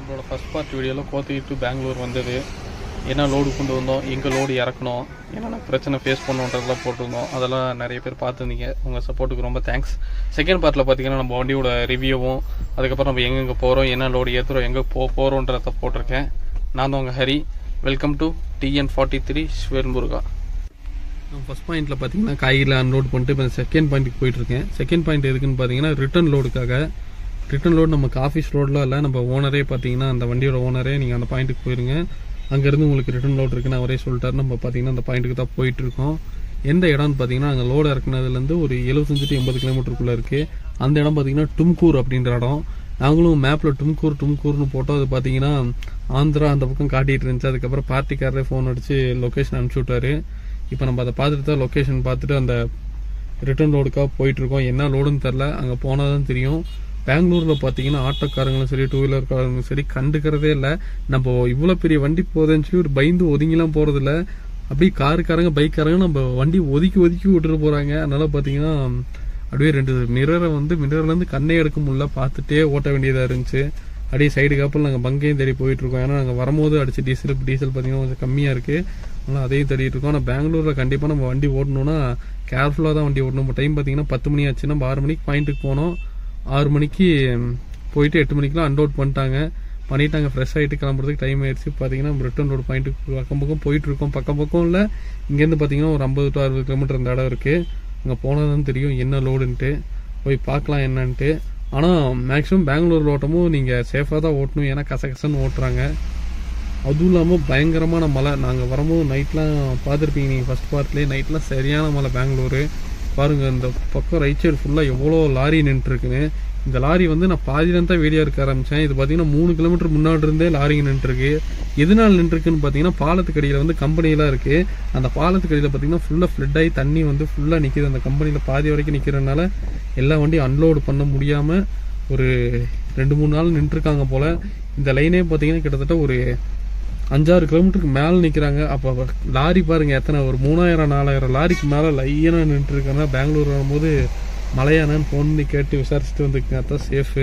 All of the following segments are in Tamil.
நம்மளோட ஃபஸ்ட் பார்ட் வீடியோவில் கோத்தகிரி டு பெங்களூர் வந்தது என்ன லோடு கொண்டு வந்தோம் எங்கே லோடு இறக்கணும் என்னென்ன பிரச்சனை ஃபேஸ் பண்ணுன்றதெல்லாம் போட்டிருந்தோம் அதெல்லாம் நிறைய பேர் பார்த்துருந்தீங்க உங்கள் சப்போர்ட்டுக்கு ரொம்ப தேங்க்ஸ் செகண்ட் பார்ட்டில் பார்த்தீங்கன்னா நம்ம வண்டியோட ரிவ்யூவும் அதுக்கப்புறம் நம்ம எங்கெங்கே போகிறோம் என்ன லோடு ஏற்றுறோம் எங்கே போக போகிறோன்றத போட்டிருக்கேன் நான் தான் உங்கள் Hari welcome to TN forty three ஸ்வேர்முருகா ஃபர்ஸ்ட் பாயிண்ட்ல பார்த்தீங்கன்னா காய்கறியில் அன்லோட் பண்ணிட்டு இப்போ செகண்ட் பாயிண்ட்டுக்கு போயிட்டு இருக்கேன் செகண்ட் பாயிண்ட் எதுக்குன்னு பார்த்தீங்கன்னா ரிட்டர்ன் லோடுக்காக ரிட்டர்ன் லோடு நமக்கு ஆஃபீஸ் ரோடில் இல்லை நம்ம ஓனரே பார்த்தீங்கன்னா அந்த வண்டியோட ஓனரே நீங்கள் அந்த பாயிண்ட்டுக்கு போயிருங்க அங்கேருந்து உங்களுக்கு ரிட்டர்ன் லோடு இருக்குன்னு அவரே சொல்லிட்டாரு நம்ம பார்த்தீங்கன்னா அந்த பாயிண்ட்டுக்கு தான் போயிட்டு இருக்கோம் எந்த இடம்னு பார்த்தீங்கன்னா அங்கே லோடு இறக்குனதுலேருந்து ஒரு எழுபத்தஞ்சு டு எண்பது கிலோமீட்டருக்குள்ளே இருக்குது அந்த இடம் பார்த்தீங்கன்னா டும்கூர் அப்படின்ற இடம் நாங்களும் மேப்பில் டும்கூர் டும்கூர்னு போட்டோம் அது பார்த்தீங்கன்னா ஆந்திரா அந்த பக்கம் காட்டிட்டு இருந்துச்சு அதுக்கப்புறம் பார்ட்டிக்காரரே ஃபோன் அடிச்சு லொக்கேஷன் அனுப்பிச்சி விட்டாரு இப்போ நம்ம அதை பார்த்துட்டு தான் லொக்கேஷன் பார்த்துட்டு அந்த ரிட்டர்ன் லோடுக்காக போயிட்டு இருக்கோம் என்ன லோடுன்னு தெரில அங்கே போனால் தான் தெரியும் பெங்களூரில் பார்த்தீங்கன்னா ஆட்டோக்காரங்களும் சரி டூ வீலர்காரங்களும் சரி கண்டுக்கிறதே இல்லை நம்ம இவ்வளோ பெரிய வண்டி போகுதுன்னு சொல்லி ஒரு பயந்து ஒதுங்கிலாம் போகிறதில்ல அப்படியே காருக்காரங்க பைக்காரங்க நம்ம வண்டி ஒதுக்கி ஒதுக்கி விட்டுட்டு போகிறாங்க அதனால பார்த்தீங்கன்னா அப்படியே ரெண்டு மிரரை வந்து மிரர்லேருந்து கண்ணே எடுக்க முடியல பார்த்துட்டே ஓட்ட வேண்டியதாக இருந்துச்சு அப்படியே சைடு காப்பில் நாங்கள் பங்கையும் தேடி போயிட்டு இருக்கோம் ஏன்னா நாங்கள் வரும்போது அடிச்சு டீசல் டீசல் பார்த்தீங்கன்னா கொஞ்சம் கம்மியாக இருக்குது அதனால் அதையும் தேடிட்டு இருக்கோம் ஆனால் பெங்களூரில் கண்டிப்பாக நம்ம வண்டி ஓட்டணும்னா கேர்ஃபுல்லாக தான் வண்டி ஓட்டணும் இப்போ டைம் பார்த்தீங்கன்னா பத்து மணி ஆச்சு நம்ம ஆறு மணிக்கு பாயிண்ட்டுக்கு போனோம் ஆறு மணிக்கு போயிட்டு எட்டு மணிக்கெலாம் அன்லோட் பண்ணிட்டாங்க பண்ணிட்டாங்க ஃப்ரெஷ் ஆகிட்டு கிளம்புறதுக்கு டைம் ஆயிடுச்சு பார்த்தீங்கன்னா நம்ம ரிட்டர்ன் ரோடு பாயிண்ட்டுக்கு பக்கம் பக்கம் போயிட்டு இருக்கோம் பக்கம் பக்கம் இல்லை இங்கேருந்து பார்த்தீங்கன்னா ஒரு ஐம்பது டு அறுபது கிலோமீட்டர் இந்த இடம் இருக்குது அங்கே போனால் தான் தெரியும் என்ன லோடுன்ட்டு போய் பார்க்கலாம் என்னன்ட்டு ஆனால் மேக்ஸிமம் பெங்களூர் ஓட்டமும் நீங்கள் சேஃபாக தான் ஓட்டணும் ஏன்னா கசகசன்னு ஓட்டுறாங்க அதுவும் இல்லாமல் பயங்கரமான மழை நாங்கள் வரும்போது நைட்லாம் பார்த்துருப்பீங்க நீங்கள் ஃபஸ்ட் பார்ட்லேயே நைட்லாம் சரியான மழை பெங்களூரு பாருங்கள் இந்த பக்கம் ரைட் சைடு ஃபுல்லாக எவ்வளோ லாரி நின்றுருக்குன்னு இந்த லாரி வந்து நான் பாதியில தான் வீடியோ எடுக்க ஆரம்பித்தேன் இது பார்த்தீங்கன்னா மூணு கிலோமீட்டர் முன்னாடி இருந்தே லாரிங்க நின்றுருக்கு எதனால் நின்றுருக்குன்னு பார்த்தீங்கன்னா பாலத்துக்கு அடியில் வந்து கம்பெனிலாம் இருக்குது அந்த பாலத்துக்கு அடியில் பார்த்தீங்கன்னா ஃபுல்லாக ஃப்ளட் ஆகி தண்ணி வந்து ஃபுல்லாக நிற்கிது அந்த கம்பெனியில் பாதி வரைக்கும் நிற்கிறதுனால எல்லா வண்டியும் அன்லோடு பண்ண முடியாமல் ஒரு ரெண்டு மூணு நாள் நின்றுருக்காங்க போல் இந்த லைனே பார்த்தீங்கன்னா கிட்டத்தட்ட ஒரு அஞ்சாறு கிலோமீட்டருக்கு மேலே நிற்கிறாங்க அப்போ லாரி பாருங்க எத்தனை ஒரு மூணாயிரம் நாலாயிரம் லாரிக்கு மேலே லைனாக நின்றுருக்காங்க பெங்களூர் வரும்போது மலையானன்னு ஃபோன் பண்ணி கேட்டு விசாரிச்சுட்டு வந்துருக்கேன் அதான் சேஃபு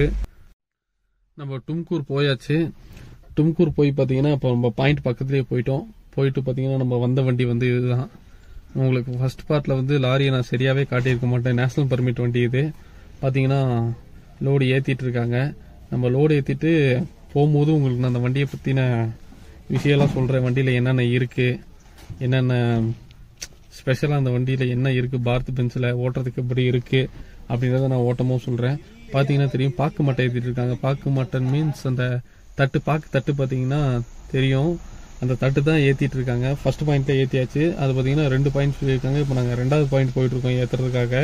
நம்ம டும்கூர் போயாச்சு டும்கூர் போய் பார்த்தீங்கன்னா இப்போ நம்ம பாயிண்ட் பக்கத்துலேயே போயிட்டோம் போயிட்டு பார்த்தீங்கன்னா நம்ம வந்த வண்டி வந்து இதுதான் உங்களுக்கு ஃபர்ஸ்ட் பார்ட்டில் வந்து லாரியை நான் சரியாகவே காட்டியிருக்க மாட்டேன் நேஷனல் பர்மிட் வண்டி இது பார்த்தீங்கன்னா லோடு ஏற்றிட்டு இருக்காங்க நம்ம லோடு ஏற்றிட்டு போகும்போது உங்களுக்கு நான் அந்த வண்டியை பற்றின விஷயம்லாம் சொல்கிறேன் வண்டியில் என்னென்ன இருக்குது என்னென்ன ஸ்பெஷலாக அந்த வண்டியில் என்ன இருக்குது பாரத் பென்சில் ஓட்டுறதுக்கு எப்படி இருக்குது அப்படின்றத நான் ஓட்டமும் சொல்கிறேன் பார்த்தீங்கன்னா தெரியும் பாக்கு மட்டை ஏற்றிட்டு இருக்காங்க பாக்கு மட்டன் மீன்ஸ் அந்த தட்டு பாக்கு தட்டு பார்த்தீங்கன்னா தெரியும் அந்த தட்டு தான் ஏற்றிட்டு இருக்காங்க ஃபர்ஸ்ட் பாயிண்ட்டில் ஏற்றியாச்சு அது பார்த்தீங்கன்னா ரெண்டு பாயிண்ட் சொல்லியிருக்காங்க இப்போ நாங்கள் ரெண்டாவது பாயிண்ட் போயிட்டு இருக்கோம் ஏற்றுறதுக்காக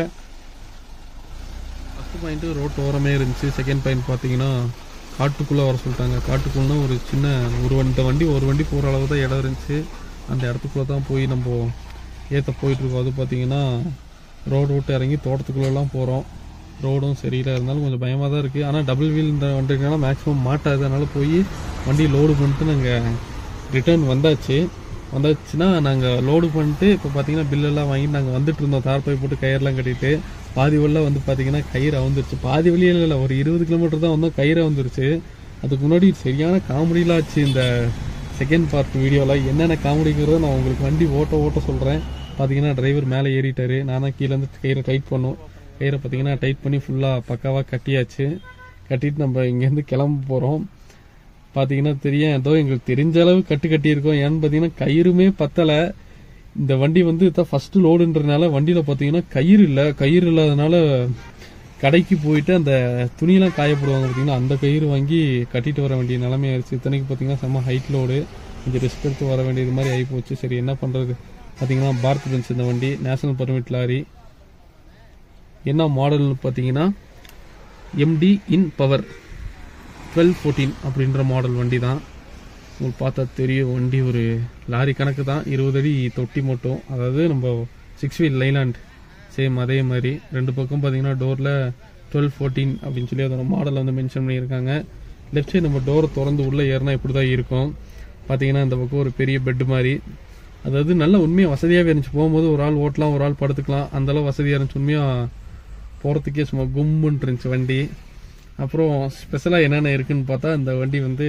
ஃபர்ஸ்ட் பாயிண்ட்டு ரோட் ஓரமே இருந்துச்சு செகண்ட் பாயிண்ட் பார்த்தீங்கன்னா காட்டுக்குள்ளே வர சொல்லிட்டாங்க காட்டுக்குள்ளனா ஒரு சின்ன ஒரு வண்டி இந்த வண்டி ஒரு வண்டி போகிற அளவு தான் இடம் இருந்துச்சு அந்த இடத்துக்குள்ளே தான் போய் நம்ம ஏற்ற போயிட்டுருக்கோம் அது பார்த்தீங்கன்னா ரோடு விட்டு இறங்கி தோட்டத்துக்குள்ளெல்லாம் போகிறோம் ரோடும் சரியில்லை இருந்தாலும் கொஞ்சம் பயமாக தான் இருக்குது ஆனால் டபுள் வீல் இந்த வண்டினால மேக்ஸிமம் மாட்டாது அதனால போய் வண்டி லோடு பண்ணிட்டு நாங்கள் ரிட்டர்ன் வந்தாச்சு வந்தாச்சுன்னா நாங்கள் லோடு பண்ணிட்டு இப்போ பார்த்தீங்கன்னா பில்லெல்லாம் வாங்கிட்டு நாங்கள் வந்துட்டு இருந்தோம் தார்பாய் போட்டு கயிறுலாம் கட்டிட்டு பாதி வழியில் வந்து பார்த்தீங்கன்னா கயிறு வந்துருச்சு பாதி வழியில் இல்லை ஒரு இருபது கிலோமீட்டர் தான் வந்தோம் கயிறு வந்துருச்சு அதுக்கு முன்னாடி சரியான காமெடிலாம் ஆச்சு இந்த செகண்ட் பார்ட் வீடியோவில் என்னென்ன காமெடிங்கிறத நான் உங்களுக்கு வண்டி ஓட்ட ஓட்ட சொல்கிறேன் பார்த்தீங்கன்னா டிரைவர் மேலே ஏறிட்டாரு நான் தான் கீழே இருந்து கயிறை டைட் பண்ணோம் கயிறை பார்த்தீங்கன்னா டைட் பண்ணி ஃபுல்லாக பக்காவாக கட்டியாச்சு கட்டிட்டு நம்ம இங்கேருந்து கிளம்ப போகிறோம் பார்த்தீங்கன்னா தெரியும் ஏதோ எங்களுக்கு தெரிஞ்ச அளவு கட்டு கட்டியிருக்கோம் ஏன்னு பார்த்தீங்கன்னா கயிறுமே பத்தலை இந்த வண்டி வந்து இதான் ஃபர்ஸ்ட் லோடுன்றதுனால வண்டியில் பார்த்தீங்கன்னா கயிறு இல்லை கயிறு இல்லாதனால கடைக்கு போயிட்டு அந்த துணியெல்லாம் காயப்படுவாங்க பார்த்தீங்கன்னா அந்த கயிறு வாங்கி கட்டிட்டு வர வேண்டிய நிலைமை ஆயிடுச்சு இத்தனைக்கு பார்த்தீங்கன்னா செம்ம ஹைட் லோடு கொஞ்சம் ரிஸ்க் எடுத்து வர வேண்டியது மாதிரி ஆகி போச்சு சரி என்ன பண்ணுறது பார்த்தீங்கன்னா பாரத் பென்ஸ் இந்த வண்டி நேஷனல் பர்மிட் லாரி என்ன மாடல்னு பார்த்தீங்கன்னா MD in power twelve fourteen அப்படின்ற மாடல் வண்டி தான் உங்களுக்கு பார்த்தா தெரியும் வண்டி ஒரு லாரி கணக்கு தான் இருபது அடி தொட்டி மட்டும் அதாவது நம்ம சிக்ஸ் வீல் லைலாண்ட் சேம் அதே மாதிரி ரெண்டு பக்கம் பார்த்தீங்கன்னா டோரில் டுவெல் ஃபோர்டீன் அப்படின்னு சொல்லி அதோட மாடல் வந்து மென்ஷன் பண்ணியிருக்காங்க லெஃப்ட் சைடு நம்ம டோரை திறந்து உள்ளே ஏறினா இப்படி தான் இருக்கும் பார்த்தீங்கன்னா இந்த பக்கம் ஒரு பெரிய பெட் மாதிரி அதாவது நல்ல உண்மையாக வசதியாகவே இருந்துச்சு போகும்போது ஒரு ஆள் ஓட்டலாம் ஒரு ஆள் படுத்துக்கலாம் அந்தளவு வசதியாக இருந்துச்சு உண்மையாக போகிறதுக்கே சும்மா கும்முன்னு இருந்துச்சு வண்டி அப்புறம் ஸ்பெஷலாக என்னென்ன இருக்குன்னு பார்த்தா இந்த வண்டி வந்து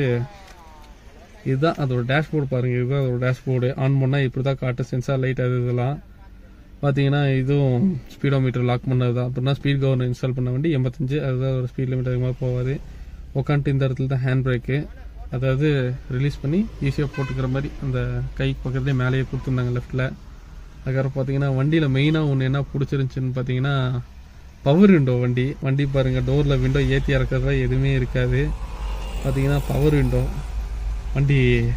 இதுதான் அதோட டேஷ்போர்டு பாருங்க இதுதான் அதோட டேஷ்போர்டு ஆன் பண்ணால் இப்படி தான் காட்டு சென்சார் லைட் அது இதெல்லாம் பார்த்தீங்கன்னா இதுவும் ஸ்பீடோமீட்டர் லாக் பண்ணது தான் அப்படின்னா ஸ்பீட் கவர்னர் இன்ஸ்டால் பண்ண வண்டி எண்பத்தஞ்சு அதுதான் ஒரு ஸ்பீட் லிமிட் அதிகமாக போகாது உட்காந்துட்டு இந்த இடத்துல தான் ஹேண்ட் பிரேக்கு அதாவது ரிலீஸ் பண்ணி ஈஸியாக போட்டுக்கிற மாதிரி அந்த கை பக்கத்துலேயே மேலேயே கொடுத்துருந்தாங்க லெஃப்ட்டில் அதுக்கப்புறம் பார்த்தீங்கன்னா வண்டியில் மெயினாக ஒன்று என்ன பிடிச்சிருந்துச்சின்னு பார்த்தீங்கன்னா பவர் விண்டோ வண்டி வண்டி பாருங்கள் டோரில் விண்டோ ஏற்றி இறக்குறதா எதுவுமே இருக்காது பார்த்தீங்கன்னா பவர் விண்டோ வண்டி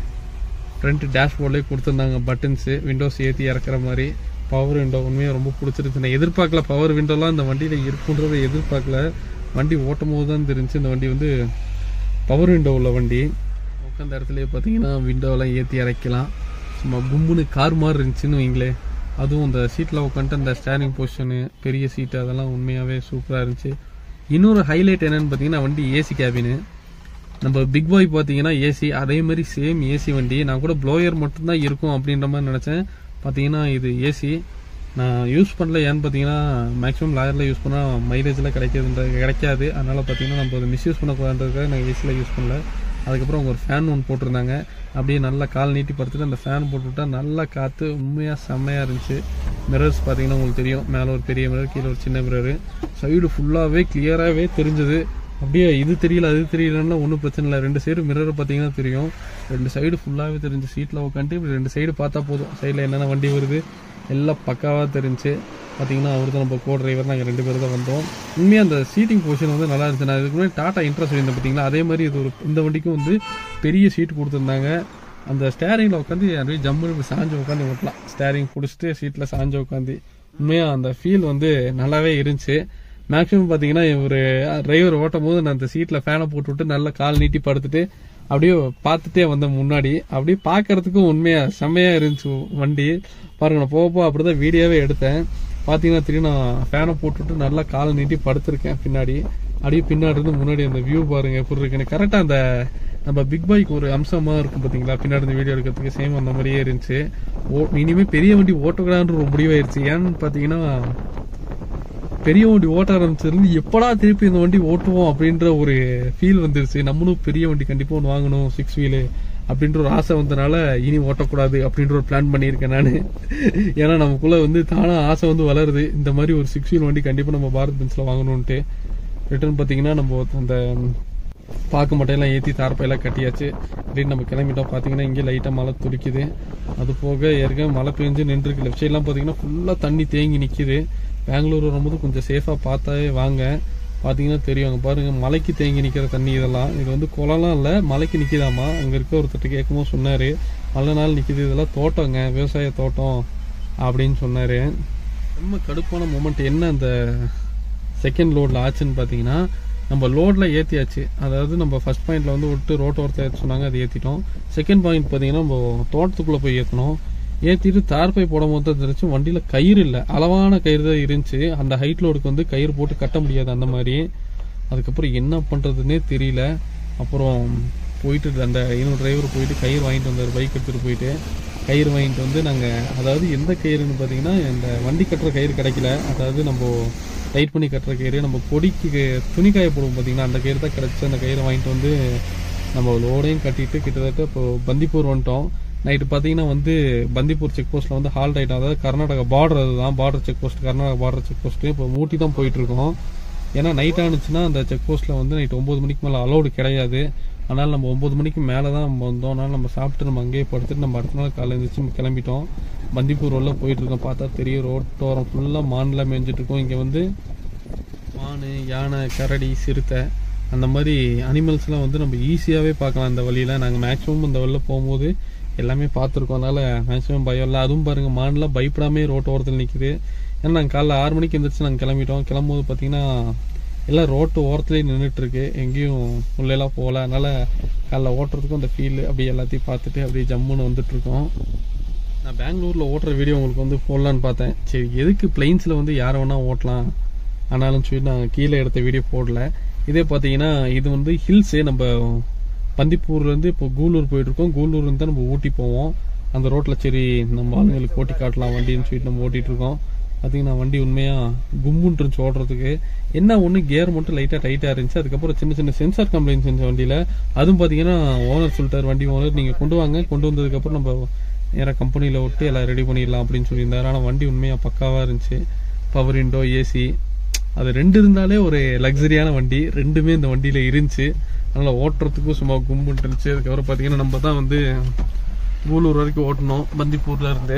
ஃப்ரண்ட் டேஷ்போர்ட்லேயே கொடுத்துருந்தாங்க பட்டன்ஸு விண்டோஸ் ஏற்றி இறக்குற மாதிரி பவர் விண்டோ உண்மையாக ரொம்ப பிடிச்சிருந்துச்சு நான் எதிர்பார்க்கல பவர் விண்டோலாம் இந்த வண்டியில் இருக்குன்றதை எதிர்பார்க்கல வண்டி ஓட்டும் போது தான் தெரிஞ்சு இந்த வண்டி வந்து பவர் விண்டோ உள்ள வண்டி உட்காந்த இடத்துலயே பார்த்தீங்கன்னா விண்டோலாம் ஏற்றி இறக்கலாம் சும்மா கும்புன்னு கார் மாதிரி இருந்துச்சுன்னு வைங்களே அதுவும் அந்த சீட்டில் உட்காந்துட்டு அந்த ஸ்டேரிங் பொசிஷனு பெரிய சீட்டு அதெல்லாம் உண்மையாகவே சூப்பராக இருந்துச்சு இன்னொரு ஹைலைட் என்னன்னு பார்த்தீங்கன்னா வண்டி ஏசி கேபினு நம்ம பிக் பாய் பார்த்தீங்கன்னா ஏசி அதே மாதிரி சேம் ஏசி வண்டி நான் கூட ப்ளோயர் மட்டும்தான் இருக்கும் அப்படின்ற மாதிரி நினச்சேன் பார்த்தீங்கன்னா இது ஏசி நான் யூஸ் பண்ணல ஏன்னு பார்த்தீங்கன்னா மேக்ஸிமம் லாயரில் யூஸ் பண்ணால் மைலேஜில் கிடைக்காதுன்ற கிடைக்காது அதனால் பார்த்தீங்கன்னா நம்ம அதை மிஸ்யூஸ் பண்ணக்கூடாதுன்றதுக்காக நான் ஏசியில் யூஸ் பண்ணல அதுக்கப்புறம் அவங்க ஒரு ஃபேன் ஒன்று போட்டிருந்தாங்க அப்படியே நல்லா கால் நீட்டி படுத்துட்டு அந்த ஃபேன் போட்டுவிட்டா நல்லா காற்று உண்மையாக செம்மையாக இருந்துச்சு மிரர்ஸ் பார்த்தீங்கன்னா உங்களுக்கு தெரியும் மேலே ஒரு பெரிய மிரர் கீழே ஒரு சின்ன மிரரு சைடு ஃபுல்லாகவே கிளியராகவே தெரிஞ்சது அப்படியே இது தெரியல அது தெரியலன்னா ஒன்றும் பிரச்சனை இல்லை ரெண்டு சைடு மிரர் பார்த்தீங்கன்னா தெரியும் ரெண்டு சைடு ஃபுல்லாகவே தெரிஞ்சு சீட்டில் உட்காந்துட்டு இப்படி ரெண்டு சைடு பார்த்தா போதும் சைடில் என்னென்ன வண்டி வருது எல்லாம் பக்காவாக தெரிஞ்சு பார்த்தீங்கன்னா அவர் தான் நம்ம கோ டிரைவர் நாங்கள் ரெண்டு பேரும் தான் வந்தோம் உண்மையாக அந்த சீட்டிங் பொசிஷன் வந்து நல்லா இருந்துச்சு நான் இதுக்கு முன்னாடி டாட்டா இன்ட்ரெஸ்ட் இருந்தேன் பார்த்தீங்களா அதே மாதிரி இது ஒரு இந்த வண்டிக்கும் வந்து பெரிய சீட் கொடுத்துருந்தாங்க அந்த ஸ்டேரிங்கில் உட்காந்து அப்படியே ஜம்முன்னு இப்படி சாஞ்சு உட்காந்து ஓட்டலாம் ஸ்டேரிங் பிடிச்சிட்டு சீட்டில் சாஞ்சு உட்காந்து உண்மையாக அந்த ஃபீல் வந்து நல்லாவே இருந்துச்சு மேக்ஸிமம் பார்த்தீங்கன்னா ஒரு டிரைவர் ஓட்டும் போது நான் அந்த சீட்டில் ஃபேனை போட்டு விட்டு நல்லா கால் நீட்டி படுத்துட்டு அப்படியே பார்த்துட்டே வந்தேன் முன்னாடி அப்படியே பார்க்கறதுக்கும் உண்மையா செம்மையா இருந்துச்சு வண்டி பாருங்க நான் போக போக அப்படிதான் வீடியோவே எடுத்தேன் பார்த்தீங்கன்னா திரும்பி நான் ஃபேனை போட்டுவிட்டு நல்லா கால் நீட்டி படுத்திருக்கேன் பின்னாடி அப்படியே பின்னாடி இருந்து முன்னாடி அந்த வியூ பாருங்க எப்படி இருக்குன்னு கரெக்டாக அந்த நம்ம பிக் பைக் ஒரு அம்சமா இருக்கும் பாத்தீங்களா பின்னாடி இருந்து வீடியோ எடுக்கிறதுக்கு சேம் அந்த மாதிரியே இருந்துச்சு ஓ இனிமே பெரிய வண்டி ஓட்டக்கூடாதுன்ற ஒரு முடிவாயிருச்சு ஏன்னு பார்த்தீங்கன்னா பெரிய வண்டி ஓட்ட ஆரம்பிச்சதுலேருந்து எப்படா திருப்பி இந்த வண்டி ஓட்டுவோம் அப்படின்ற ஒரு ஃபீல் வந்துருச்சு நம்மளும் பெரிய வண்டி கண்டிப்பா ஒன்று வாங்கணும் சிக்ஸ் வீலு அப்படின்ற ஒரு ஆசை வந்தனால இனி ஓட்டக்கூடாது அப்படின்ற ஒரு பிளான் பண்ணியிருக்கேன் நான் ஏன்னா நமக்குள்ள வந்து தானா ஆசை வந்து வளருது இந்த மாதிரி ஒரு சிக்ஸ் வீல் வண்டி கண்டிப்பா நம்ம பாரத் பென்ஸ்ல வாங்கணும்ட்டு ரிட்டர்ன் பார்த்தீங்கன்னா நம்ம அந்த பாக்கு மட்டையெல்லாம் ஏற்றி தார்ப்பையெல்லாம் கட்டியாச்சு அப்படின்னு நம்ம கிளம்பிட்டோம் பார்த்தீங்கன்னா இங்கே லைட்டாக மழை துடிக்குது அது போக ஏற்கனவே மழை பெஞ்சு நின்றுருக்கு லெஃப்ட் சைட்லாம் பார்த்தீங்கன்னா ஃபுல்லாக தண்ணி தேங்கி நிற்கிது பெங்களூர் வரும்போது கொஞ்சம் சேஃபாக பார்த்தாவே வாங்க பார்த்தீங்கன்னா தெரியும் அங்கே பாருங்கள் மலைக்கு தேங்கி நிற்கிற தண்ணி இதெல்லாம் இது வந்து குளம்லாம் இல்லை மலைக்கு நிற்கிதாமா அங்கே இருக்க ஒருத்தட்ட கேட்கும்போது சொன்னார் மழை நாள் நிற்கிது இதெல்லாம் தோட்டங்க விவசாய தோட்டம் அப்படின்னு சொன்னார் ரொம்ப கடுப்பான மூமெண்ட் என்ன அந்த செகண்ட் லோடில் ஆச்சுன்னு பார்த்தீங்கன்னா நம்ம லோடில் ஏற்றியாச்சு அதாவது நம்ம ஃபர்ஸ்ட் பாயிண்ட்ல வந்து விட்டு ரோட் ஓரத்தை ஏற்ற சொன்னாங்க அதை ஏற்றிட்டோம் செகண்ட் பாயிண்ட் பார்த்தீங்கன்னா நம்ம தோட்டத்துக்குள்ளே போய் ஏற்றணும் ஏற்றிட்டு தார்பை போடும் போது தான் தெரிஞ்சு வண்டியில் கயிறு இல்லை அளவான கயிறு தான் இருந்துச்சு அந்த ஹைட் லோடுக்கு வந்து கயிறு போட்டு கட்ட முடியாது அந்த மாதிரி அதுக்கப்புறம் என்ன பண்ணுறதுன்னே தெரியல அப்புறம் போயிட்டு அந்த இன்னொரு டிரைவர் போயிட்டு கயிறு வாங்கிட்டு வந்தார் பைக் எடுத்துகிட்டு போயிட்டு கயிறு வாங்கிட்டு வந்து நாங்கள் அதாவது எந்த கயிறுன்னு பார்த்தீங்கன்னா இந்த வண்டி கட்டுற கயிறு கிடைக்கல அதாவது நம்ம டைட் பண்ணி கட்டுற கயிறு நம்ம கொடிக்கு துணி காய போடுவோம் பார்த்தீங்கன்னா அந்த கயிறு தான் கிடச்சி அந்த கயிறை வாங்கிட்டு வந்து நம்ம லோடையும் கட்டிட்டு கிட்டத்தட்ட இப்போ பந்திப்பூர் வந்துட்டோம் நைட்டு பார்த்தீங்கன்னா வந்து பந்திப்பூர் செக் போஸ்ட்டில் வந்து ஹால்ட் ஆகிட்டோம் அதாவது கர்நாடகா பார்டர் அதுதான் border check post Karnataka border check post இப்போ மூட்டி தான் போயிட்டு இருக்கோம் ஏன்னா நைட் ஆனிச்சுன்னா அந்த செக் போஸ்ட்டில் வந்து நைட் ஒம்பது மணிக்கு மேலே அலௌடு கிடையாது அதனால் நம்ம ஒம்பது மணிக்கு மேலே தான் நம்ம வந்தோம் அதனால் நம்ம சாப்பிட்டு நம்ம அங்கேயே படுத்துட்டு நம்ம அடுத்த நாள் காலையில் எழுந்திரிச்சு கிளம்பிட்டோம் பந்திப்பூர் உள்ள போயிட்டு இருக்கோம் பார்த்தா தெரியும் ரோட்டோரம் ஃபுல்லாக மான்லாம் மேய்ஞ்சிட்டு இருக்கோம் இங்கே வந்து மான் யானை கரடி சிறுத்தை அந்த மாதிரி அனிமல்ஸ்லாம் வந்து நம்ம ஈஸியாகவே பார்க்கலாம் இந்த வழியில் நாங்கள் மேக்ஸிமம் இந்த வழியில் போகும்போது எல்லாமே பார்த்துருக்கோம் அதனால் மேக்ஸிமம் பயம் இல்லை அதுவும் பாருங்கள் மான்லாம் பயப்படாமே ரோட்டு ஓரத்தில் நிற்குது ஏன்னா நாங்கள் காலைல ஆறு மணிக்கு எந்திரிச்சு நாங்கள் கிளம்பிட்டோம் கிளம்பும்போது பார்த்தீங்கன்னா எல்லாம் ரோட்டு ஓரத்துலேயே நின்றுட்டு இருக்கு எங்கேயும் உள்ளெல்லாம் போகல அதனால் காலைல ஓட்டுறதுக்கும் அந்த ஃபீல் அப்படியே எல்லாத்தையும் பார்த்துட்டு அப்படியே ஜம்முன்னு வந்துட்டு இருக்கோம் நான் பெங்களூரில் ஓட்டுற வீடியோ உங்களுக்கு வந்து போடலான்னு பார்த்தேன் சரி எதுக்கு பிளைன்ஸில் வந்து யாரை வேணால் ஓட்டலாம் ஆனாலும் சொல்லி நான் கீழே எடுத்த வீடியோ போடல இதே பார்த்தீங்கன்னா இது வந்து ஹில்ஸு நம்ம பந்திப்பூர்லேருந்து இப்போ கூலூர் போயிட்டுருக்கோம் கூலூர்லேருந்து தான் நம்ம ஊட்டி போவோம் அந்த ரோட்டில் சரி நம்ம ஆளுங்களுக்கு ஓட்டி காட்டலாம் வண்டின்னு சொல்லிட்டு நம்ம ஓட்டிகிட்டு இருக்கோம் பார்த்தீங்கன்னா வண்டி உண்மையாக கும்முன்னு இருந்துச்சு ஓடுறதுக்கு என்ன ஒன்று கியர் மட்டும் லைட்டாக டைட்டாக இருந்துச்சு அதுக்கப்புறம் சின்ன சின்ன சென்சார் கம்ப்ளைண்ட் செஞ்ச வண்டியில் அதுவும் பார்த்தீங்கன்னா ஓனர் சொல்லிட்டார் வண்டி ஓனர் நீங்கள் கொண்டு வாங்க கொண்டு வந்ததுக்கப்புறம் நம்ம நேராக கம்பெனியில் விட்டு எல்லாம் ரெடி பண்ணிடலாம் அப்படின்னு சொல்லியிருந்தாரு ஆனால் வண்டி உண்மையாக பக்காவாக இருந்துச்சு பவர் விண்டோ ஏசி அது ரெண்டு இருந்தாலே ஒரு லக்ஸரியான வண்டி ரெண்டுமே இந்த வண்டியில் இருந்துச்சு அதனால் ஓட்டுறதுக்கும் சும்மா கும்புன்னு இருந்துச்சு அதுக்கப்புறம் பார்த்தீங்கன்னா நம்ம தான் வந்து கூலூர் வரைக்கும் ஓட்டணும் பந்திப்பூரில் இருந்து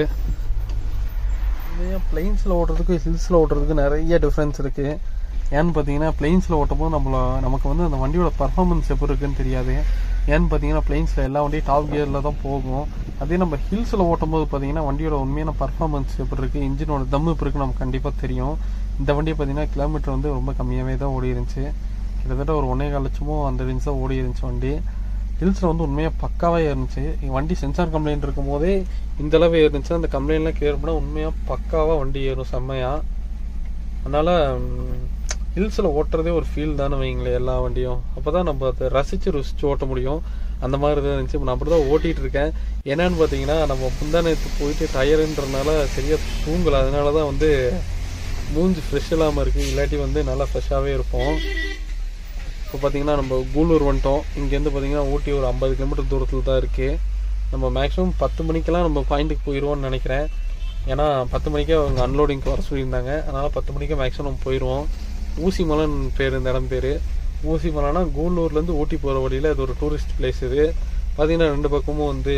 பிளெயின்ஸில் ஓட்டுறதுக்கும் ஹில்ஸில் ஓட்டுறதுக்கு நிறைய டிஃப்ரென்ஸ் இருக்குது ஏன்னு பார்த்தீங்கன்னா பிளெயின்ஸில் ஓட்டும்போது நம்மள நமக்கு வந்து அந்த வண்டியோட பர்ஃபார்மன்ஸ் எப்படி இருக்குன்னு தெரியாது ஏன்னு பார்த்தீங்கன்னா பிளெயின்ஸில் எல்லா வண்டியும் டாப் கியரில் தான் போகும் அதே நம்ம ஹில்ஸில் ஓட்டும்போது பார்த்தீங்கன்னா வண்டியோட உண்மையான பர்ஃபார்மன்ஸ் எப்படி இருக்குது இன்ஜினோட தம் எப்படி இருக்கு நமக்கு கண்டிப்பாக தெரியும் இந்த வண்டியை பார்த்தீங்கன்னா கிலோமீட்டர் வந்து ரொம்ப கம்மியாகவே தான் ஓடி இருந்துச்சு கிட்டத்தட்ட ஒரு ஒன்றே கால் லட்சமோ அந்த ரேஞ்ச் தான் ஓடி இருந்துச்சு வண்டி ஹில்ஸில் வந்து உண்மையாக பக்காவாக இருந்துச்சு வண்டி சென்சார் கம்ப்ளைண்ட் இருக்கும் போதே இந்த அளவு இருந்துச்சு அந்த கம்ப்ளைண்ட்லாம் கிளியர் பண்ணால் உண்மையாக பக்காவாக வண்டி ஏறும் செம்மையாக அதனால் ஹில்ஸில் ஓட்டுறதே ஒரு ஃபீல் தானே வைங்களேன் எல்லா வண்டியும் அப்போ தான் நம்ம அதை ரசித்து ருசித்து ஓட்ட முடியும் அந்த மாதிரி தான் இருந்துச்சு நான் அப்படி தான் ஓட்டிகிட்டு இருக்கேன் என்னன்னு பார்த்தீங்கன்னா நம்ம முந்தானத்து போயிட்டு டயருன்றனால சரியாக தூங்கலை அதனால தான் வந்து மூஞ்சி ஃப்ரெஷ் இல்லாமல் இருக்குது இல்லாட்டி வந்து நல்லா ஃப்ரெஷ்ஷாகவே இருப்போம் இப்போ பார்த்தீங்கன்னா நம்ம கூலூர் வந்துட்டோம் இங்கேருந்து பார்த்தீங்கன்னா ஊட்டி ஒரு ஐம்பது கிலோமீட்டர் தூரத்தில் தான் இருக்குது நம்ம மேக்ஸிமம் பத்து மணிக்கெல்லாம் நம்ம பாயிண்ட்டுக்கு போயிடுவோம்னு நினைக்கிறேன் ஏன்னா பத்து மணிக்கே அவங்க அன்லோடிங்க்கு வர சொல்லியிருந்தாங்க அதனால் பத்து மணிக்கே மேக்ஸிமம் நம்ம போயிடுவோம் ஊசி மலைன்னு பேர் இந்த இடம் பேர் ஊசி மலைனா கூலூர்லேருந்து ஊட்டி போகிற வழியில் இது ஒரு டூரிஸ்ட் பிளேஸ் இது பார்த்தீங்கன்னா ரெண்டு பக்கமும் வந்து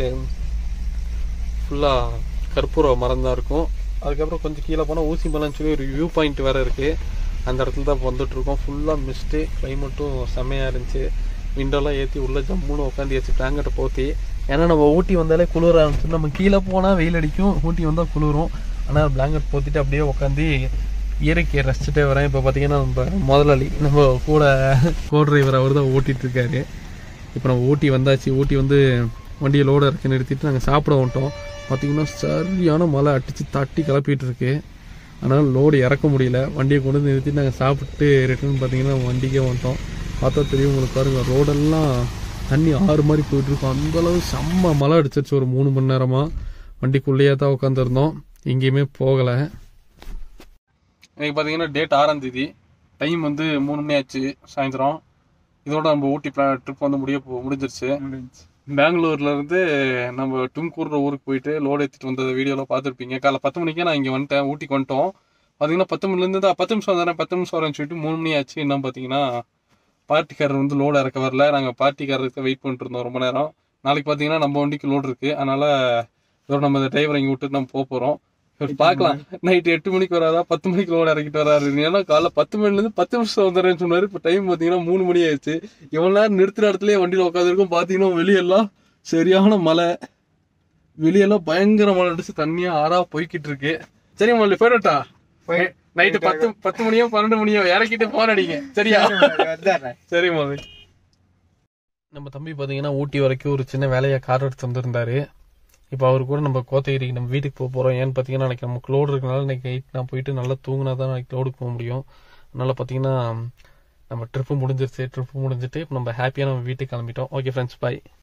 ஃபுல்லாக கற்பூர மரம் தான் இருக்கும் அதுக்கப்புறம் கொஞ்சம் கீழே போனால் ஊசி மலைன்னு சொல்லி ஒரு வியூ பாயிண்ட் வேறு இருக்குது அந்த இடத்துல தான் வந்துட்டுருக்கோம் ஃபுல்லாக மிஸ்ட்டு கிளைமேட்டும் செம்மையாக இருந்துச்சு விண்டோலாம் ஏற்றி உள்ளே ஜம்முன்னு உட்காந்து பிளாங்கெட்டை போற்றி ஏன்னா நம்ம ஊட்டி வந்தாலே குளிர ஆரம்பிச்சு நம்ம கீழே போனால் வெயில் அடிக்கும் ஊட்டி வந்தால் குளிரும் ஆனால் பிளாங்கெட் போத்திட்டு அப்படியே உட்காந்து இயற்கையை ரசிச்சுட்டே வரேன் இப்போ பார்த்தீங்கன்னா நம்ம முதலாளி நம்ம கூட கோ டிரைவர் அவர் தான் ஓட்டிகிட்டு இருக்காரு இப்போ நம்ம ஊட்டி வந்தாச்சு ஊட்டி வந்து வண்டியை லோடு இறக்கி நிறுத்திட்டு நாங்கள் சாப்பிட வந்துட்டோம் பார்த்தீங்கன்னா சரியான மழை அடித்து தட்டி கிளப்பிட்டு இருக்கு அதனால் லோடு இறக்க முடியல வண்டியை கொண்டு வந்து நிறுத்திட்டு நாங்கள் சாப்பிட்டு ரிட்டர்ன் பார்த்தீங்கன்னா வண்டிக்கே வந்துட்டோம் பார்த்தா தெரியும் உங்களுக்கு பாருங்கள் ரோடெல்லாம் தண்ணி ஆறு மாதிரி போயிட்டு இருக்கும் அந்த அளவு செம்ம மழை அடிச்சிருச்சு ஒரு மூணு மணி நேரமாக வண்டிக்குள்ளேயே தான் உட்காந்துருந்தோம் எங்கேயுமே போகலை இன்னைக்கு பார்த்தீங்கன்னா டேட் ஆறாம் தேதி டைம் வந்து மூணு மணி ஆச்சு சாயந்தரம் இதோட நம்ம ஊட்டி ட்ரிப் வந்து முடிய போ- முடிஞ்சிருச்சு பெங்களூர்ல இருந்து நம்ம டும்கூர்ற ஊருக்கு போயிட்டு லோடு ஏற்றிட்டு வந்த வீடியோலாம் பார்த்துருப்பீங்க காலைல பத்து மணிக்கே நான் இங்கே வந்துட்டேன் ஊட்டிக்கு வந்துட்டோம் பார்த்தீங்கன்னா பத்து மணிலேருந்து தான் பத்து நிமிஷம் தானே பத்து நிமிஷம் வரேன்னு சொல்லிட்டு மூணு மணி ஆச்சு என்ன பார்த்தீங்கன்னா பார்ட்டிக்காரர் வந்து லோடு இறக்க வரல நாங்கள் பார்ட்டிக்காரருக்கு வெயிட் பண்ணிட்டு இருந்தோம் ரொம்ப நேரம் நாளைக்கு பார்த்தீங்கன்னா நம்ம வண்டிக்கு லோடு இருக்கு அதனால இதோட நம்ம இந்த டிரைவரை இங்கே விட்டுட்டு நம்ம போக போகிறோம் பார்க்கலாம் நைட்டு எட்டு மணிக்கு வராதா பத்து மணிக்கு லோடு இறக்கிட்டு வராரு ஏன்னா காலைல பத்து மணிலேருந்து பத்து நிமிஷம் வந்துடுறேன்னு சொன்னாரு இப்போ டைம் பார்த்தீங்கன்னா மூணு மணி ஆயிடுச்சு இவ்வளோ நேரம் நிறுத்துற இடத்துலயே வண்டியில் உட்காந்துருக்கும் பார்த்தீங்கன்னா வெளியெல்லாம் சரியான மழை வெளியெல்லாம் பயங்கர மழை அடிச்சு தண்ணியா ஆறா போய்கிட்டு இருக்கு சரி மல்லி போயிடட்டா நைட்டு பத்து பத்து மணியோ பன்னெண்டு மணியோ இறக்கிட்டு போன் அடிங்க சரியா சரி மல்லி நம்ம தம்பி பார்த்தீங்கன்னா ஊட்டி வரைக்கும் ஒரு சின்ன வேலையை கார் எடுத்து வந்திருந்தாரு இப்போ அவர் கூட நம்ம கோத்தகிரிக்கு நம்ம வீட்டுக்கு போக போகிறோம் ஏன்னு பார்த்தீங்கன்னா நாளைக்கு நமக்கு லோடு இருக்கனால இன்னைக்கு நைட் நான் போயிட்டு நல்லா தூங்கினா தான் நாளைக்கு லோடுக்கு போக முடியும் அதனால பார்த்தீங்கன்னா நம்ம ட்ரிப்பு முடிஞ்சிருச்சு ட்ரிப்பு முடிஞ்சிட்டு இப்போ நம்ம ஹாப்பியாக நம்ம வீட்டுக்கு கிளம்பிட்டோம் ஓகே ஃப்ரெண்ட்ஸ் பாய்